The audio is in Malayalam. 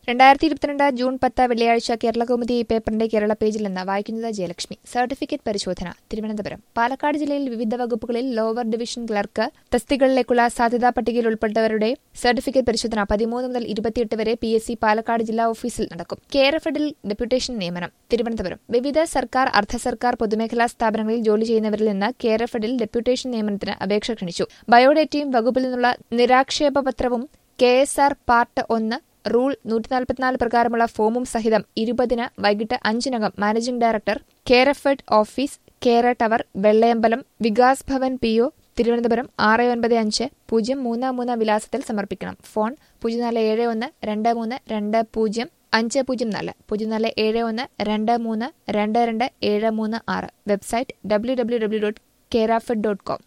രണ്ടായിരത്തി ഇരുപത്തിരണ്ട് ജൂൺ പത്ത് വെള്ളിയാഴ്ച കേരളകൗമുദി ഈ പേപ്പറിന്റെ കേരള പേജിൽ നിന്ന് വായിക്കുന്നത് ജയലക്ഷ്മി സർട്ടിഫിക്കറ്റ് പരിശോധന തിരുവനന്തപുരം പാലക്കാട് ജില്ലയിൽ വിവിധ വകുപ്പുകളിൽ ലോവർ ഡിവിഷൻ ക്ലർക്ക് തസ്തികകളിലേക്കുള്ള സാധ്യതാ പട്ടികയിൽ ഉൾപ്പെട്ടവരുടെ സർട്ടിഫിക്കറ്റ് പരിശോധന പതിമൂന്ന് മുതൽ ഇരുപത്തിയെട്ട് വരെ പി എസ് സി പാലക്കാട് ജില്ലാ ഓഫീസിൽ നടക്കും കേരഫെഡിൽ ഡെപ്യൂട്ടേഷൻ നിയമനം തിരുവനന്തപുരം വിവിധ സർക്കാർ അർദ്ധ സർക്കാർ പൊതുമേഖലാ സ്ഥാപനങ്ങളിൽ ജോലി ചെയ്യുന്നവരിൽ നിന്ന് കേരഫെഡിൽ ഡെപ്യൂട്ടേഷൻ നിയമനത്തിന് അപേക്ഷ ക്ഷണിച്ചു ബയോഡേറ്റയും വകുപ്പിൽ നിന്നുള്ള നിരാക്ഷേപ പത്രവും കെ എസ് ആർ പാർട്ട് ഒന്ന് റൂൾ നൂറ്റി നാൽപ്പത്തിനാല് പ്രകാരമുള്ള ഫോമും സഹിതം ഇരുപതിന് വൈകിട്ട് അഞ്ചിനകം managing director Kerafed office Kera tower Vellayambalam Vikas Bhavan P O Thiruvananthapuram ആറ് ഒൻപത് അഞ്ച് പൂജ്യം മൂന്ന് മൂന്ന് വിലാസത്തിൽ സമർപ്പിക്കണം ഫോൺ പൂജ്യം നാല് ഏഴ് ഒന്ന് രണ്ട് മൂന്ന് രണ്ട് പൂജ്യം അഞ്ച് പൂജ്യം നാല് പൂജ്യം നാല് ഏഴ് ഒന്ന് രണ്ട് മൂന്ന് രണ്ട് രണ്ട് ഏഴ് മൂന്ന് ആറ് website W W W dot Kerafed dot com